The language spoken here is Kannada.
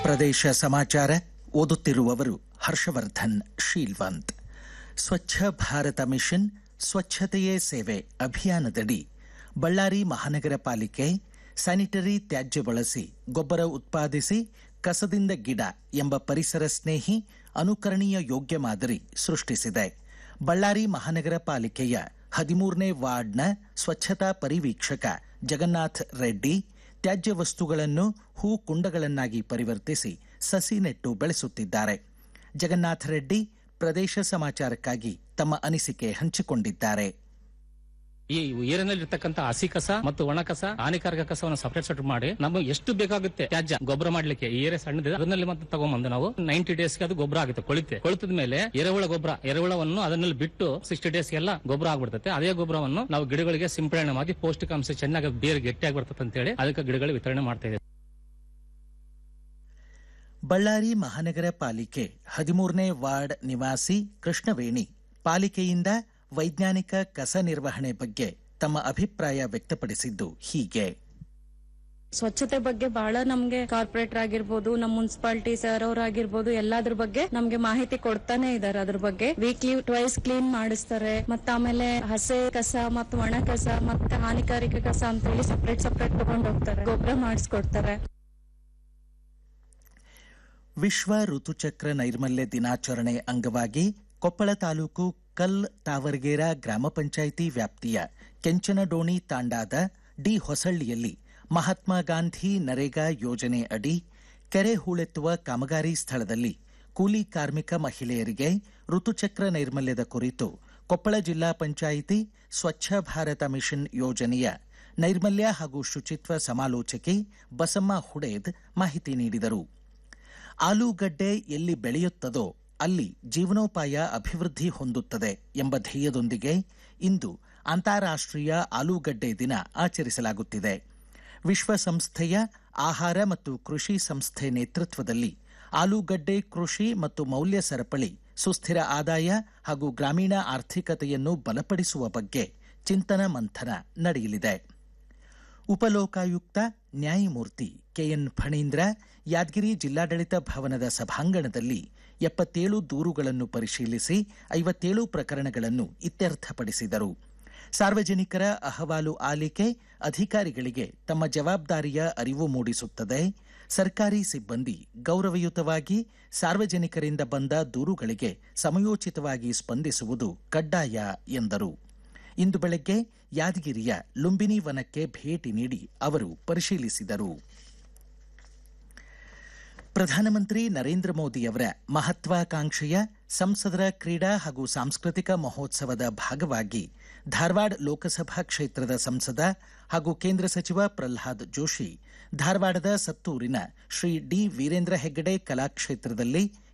ಪ್ರದೇಶ ಸಮಾಚಾರ ಓದುತ್ತಿರುವವರು ಹರ್ಷವರ್ಧನ್ ಶೀಲ್ವಂತ್ ಸ್ವಚ್ಛ ಭಾರತ ಮಿಷನ್ ಸ್ವಚ್ಛತೆಯೇ ಸೇವೆ ಅಭಿಯಾನದಡಿ ಬಳ್ಳಾರಿ ಮಹಾನಗರ ಪಾಲಿಕೆ ಸ್ಯಾನಿಟರಿ ತ್ಯಾಜ್ಯ ಬಳಸಿ ಗೊಬ್ಬರ ಉತ್ಪಾದಿಸಿ ಕಸದಿಂದ ಗಿಡ ಎಂಬ ಪರಿಸರ ಸ್ನೇಹಿ ಅನುಕರಣೀಯ ಯೋಗ್ಯ ಮಾದರಿ ಸೃಷ್ಟಿಸಿದೆ ಬಳ್ಳಾರಿ ಮಹಾನಗರ ಪಾಲಿಕೆಯ ಹದಿಮೂರನೇ ವಾರ್ಡ್ನ ಸ್ವಚ್ಛತಾ ಪರಿವೀಕ್ಷಕ ಜಗನ್ನಾಥ್ ರೆಡ್ಡಿ ತ್ಯಾಜ್ಯ ವಸ್ತುಗಳನ್ನು ಹೂ ಕುಂಡಗಳನ್ನಾಗಿ ಪರಿವರ್ತಿಸಿ ಸಸಿ ನೆಟ್ಟು ಬೆಳೆಸುತ್ತಿದ್ದಾರೆ ಜಗನ್ನಾಥ ರೆಡ್ಡಿ ಪ್ರದೇಶ ಸಮಾಚಾರಕ್ಕಾಗಿ ತಮ್ಮ ಅನಿಸಿಕೆ ಹಂಚಿಕೊಂಡಿದ್ದಾರೆ ಈ ಏರಿನಲ್ಲಿ ಇರ್ತಕ್ಕಂಥ ಹಸಿ ಕಸ ಮತ್ತು ಒಣ ಕಸ ಹಾನಿಕಾರಕ ಕಸವನ್ನು ಸಪರೇಟ್ ಸೆಟ್ ಮಾಡಿ ನಮಗೆ ಎಷ್ಟು ಬೇಕಾಗುತ್ತೆ ತ್ಯಾಜ್ಯ ಗೊಬ್ಬರ ಮಾಡ್ಲಿಕ್ಕೆ ಈ ಏರಿಯಾ ಸಣ್ಣದಿದೆ ಅದನ್ನಲ್ಲಿ ಮತ್ತೆ ತಗೊಂಬಂದು ನಾವು ನೈಂಟಿ ಡೇಸ್ ಅದು ಗೊಬ್ಬರ ಆಗುತ್ತೆ ಕೊಳಿತೆ ಕೊಳಿತದ ಮೇಲೆ ಎರೆಹುಳ ಗೊಬ್ಬರ ಎರೆಹುಳವನ್ನು ಅದನ್ನಲ್ಲಿ ಬಿಟ್ಟು ಸಿಕ್ಸ್ಟಿ ಡೇಸ್ ಎಲ್ಲ ಗೊಬ್ಬರ ಆಗ್ಬಿಡ್ತದೆ ಅದೇ ಗೊಬ್ಬರವನ್ನು ನಾವು ಗಿಡಗಳಿಗೆ ಸಿಂಪಡಣೆ ಮಾಡಿ ಪೌಷ್ಟಿಕಾಂಶ ಚೆನ್ನಾಗಿ ಬೇರೆ ಗಟ್ಟಿಯಾಗಿ ಬರ್ತದೆ ಅಂತ ಹೇಳಿ ಅದಕ್ಕೆ ಗಿಡಗಳಿಗೆ ವಿತರಣೆ ಮಾಡ್ತಾ ಇದ್ದೀವಿ ಬಳ್ಳಾರಿ ಮಹಾನಗರ ಪಾಲಿಕೆ ಹದಿಮೂರನೇ ವಾರ್ಡ್ ನಿವಾಸಿ ಕೃಷ್ಣವೇಣಿ ಪಾಲಿಕೆಯಿಂದ ವೈಜ್ಞಾನಿಕ ಕಸ ನಿರ್ವಹಣೆ ಬಗ್ಗೆ ತಮ್ಮ ಅಭಿಪ್ರಾಯ ವ್ಯಕ್ತಪಡಿಸಿದ್ದು ಹೀಗೆ ಸ್ವಚ್ಛತೆ ಬಗ್ಗೆ ಬಹಳ ನಮ್ಗೆ ಕಾರ್ಪೊರೇಟರ್ ಆಗಿರ್ಬೋದು ನಮ್ಮ ಮುನ್ಸಿಪಾಲಿಟಿ ಸರ್ ಆಗಿರ್ಬೋದು ಎಲ್ಲಾದ್ರ ಬಗ್ಗೆ ನಮ್ಗೆ ಮಾಹಿತಿ ಕೊಡ್ತಾನೆ ಇದಾರೆ ಅದ್ರ ಬಗ್ಗೆ ವೀಕ್ಲಿ ಟ್ವೈಸ್ ಕ್ಲೀನ್ ಮಾಡಿಸ್ತಾರೆ ಮತ್ತೆ ಆಮೇಲೆ ಹಸೆ ಕಸ ಮತ್ತು ಒಣ ಕಸ ಮತ್ತೆ ಹಾನಿಕಾರಕ ಕಸ ಅಂತ ಹೇಳಿ ಸಪ್ರೇಟ್ ಸಪ್ರೇಟ್ ತಗೊಂಡ್ ಹೋಗ್ತಾರೆ ಗೊಬ್ಬರ ಮಾಡಿಸ್ಕೊಡ್ತಾರೆ ವಿಶ್ವ ಋತುಚಕ್ರ ನೈರ್ಮಲ್ಯ ದಿನಾಚರಣೆ ಅಂಗವಾಗಿ ಕೊಪ್ಪಳ ತಾಲೂಕು ಕಲ್ ತಾವರ್ಗೇರ ಗ್ರಾಮ ಪಂಚಾಯಿತಿ ವ್ಯಾಪ್ತಿಯ ಕೆಂಚನಡೋಣಿ ತಾಂಡಾದ ಡಿ ಹೊಸಳ್ಳಿಯಲ್ಲಿ ಮಹಾತ್ಮ ಗಾಂಧಿ ನರೇಗಾ ಯೋಜನೆ ಅಡಿ ಕೆರೆ ಹೂಳೆತ್ತುವ ಕಾಮಗಾರಿ ಸ್ಥಳದಲ್ಲಿ ಕೂಲಿ ಕಾರ್ಮಿಕ ಮಹಿಳೆಯರಿಗೆ ಋತುಚಕ್ರ ನೈರ್ಮಲ್ಯದ ಕುರಿತು ಕೊಪ್ಪಳ ಜಿಲ್ಲಾ ಪಂಚಾಯಿತಿ ಸ್ವಚ್ಛ ಭಾರತ ಮಿಷನ್ ಯೋಜನೆಯ ನೈರ್ಮಲ್ಯ ಹಾಗೂ ಶುಚಿತ್ವ ಸಮಾಲೋಚಕಿ ಬಸಮ್ಮ ಹುಡೇದ್ ಮಾಹಿತಿ ನೀಡಿದರು ಆಲೂಗಡ್ಡೆ ಎಲ್ಲಿ ಬೆಳೆಯುತ್ತದೋ ಅಲ್ಲಿ ಜೀವನೋಪಾಯ ಅಭಿವೃದ್ಧಿ ಹೊಂದುತ್ತದೆ ಎಂಬ ಧ್ಯೇಯದೊಂದಿಗೆ ಇಂದು ಅಂತಾರಾಷ್ಟ್ರೀಯ ಆಲೂಗಡ್ಡೆ ದಿನ ಆಚರಿಸಲಾಗುತ್ತಿದೆ ವಿಶ್ವಸಂಸ್ಥೆಯ ಆಹಾರ ಮತ್ತು ಕೃಷಿ ಸಂಸ್ಥೆ ನೇತೃತ್ವದಲ್ಲಿ ಆಲೂಗಡ್ಡೆ ಕೃಷಿ ಮತ್ತು ಮೌಲ್ಯ ಸರಪಳಿ ಸುಸ್ಥಿರ ಆದಾಯ ಹಾಗೂ ಗ್ರಾಮೀಣ ಆರ್ಥಿಕತೆಯನ್ನು ಬಲಪಡಿಸುವ ಬಗ್ಗೆ ಚಿಂತನ ಮಂಥನ ನಡೆಯಲಿದೆ ಉಪಲೋಕಾಯುಕ್ತ ನ್ಯಾಯಮೂರ್ತಿ ಕೆಎನ್ ಫಣೀಂದ್ರ ಯಾದಗಿರಿ ಜಿಲ್ಲಾಡಳಿತ ಭವನದ ಸಭಾಂಗಣದಲ್ಲಿ ಎಪ್ಪತ್ತೇಳು ದೂರುಗಳನ್ನು ಪರಿಶೀಲಿಸಿ ಐವತ್ತೇಳು ಪ್ರಕರಣಗಳನ್ನು ಇತ್ಯರ್ಥಪಡಿಸಿದರು ಸಾರ್ವಜನಿಕರ ಅಹವಾಲು ಆಲಿಕೆ ಅಧಿಕಾರಿಗಳಿಗೆ ತಮ್ಮ ಜವಾಬ್ದಾರಿಯ ಅರಿವು ಮೂಡಿಸುತ್ತದೆ ಸರ್ಕಾರಿ ಸಿಬ್ಬಂದಿ ಗೌರವಯುತವಾಗಿ ಸಾರ್ವಜನಿಕರಿಂದ ಬಂದ ದೂರುಗಳಿಗೆ ಸಮಯೋಚಿತವಾಗಿ ಸ್ಪಂದಿಸುವುದು ಕಡ್ಡಾಯ ಎಂದರು ಇಂದು ಬೆಳಗ್ಗೆ ಯಾದಗಿರಿಯ ಲುಂಬಿನಿ ವನಕ್ಕೆ ಭೇಟಿ ನೀಡಿ ಅವರು ಪರಿಶೀಲಿಸಿದರು ಪ್ರಧಾನಮಂತ್ರಿ ನರೇಂದ್ರ ಮೋದಿಯವರ ಮಹತ್ವಾಕಾಂಕ್ಷೆಯ ಸಂಸದರ ಕ್ರೀಡಾ ಹಾಗೂ ಸಾಂಸ್ಕೃತಿಕ ಮಹೋತ್ಸವದ ಭಾಗವಾಗಿ ಧಾರವಾಡ ಲೋಕಸಭಾ ಕ್ಷೇತ್ರದ ಸಂಸದ ಹಾಗೂ ಕೇಂದ್ರ ಸಚಿವ ಪ್ರಲ್ಹಾದ್ ಜೋಶಿ ಧಾರವಾಡದ ಸತ್ತೂರಿನ ಶ್ರೀ ಡಿ ವೀರೇಂದ್ರ ಹೆಗ್ಗಡೆ ಕಲಾಕ್ಷೇತ್ರದಲ್ಲಿ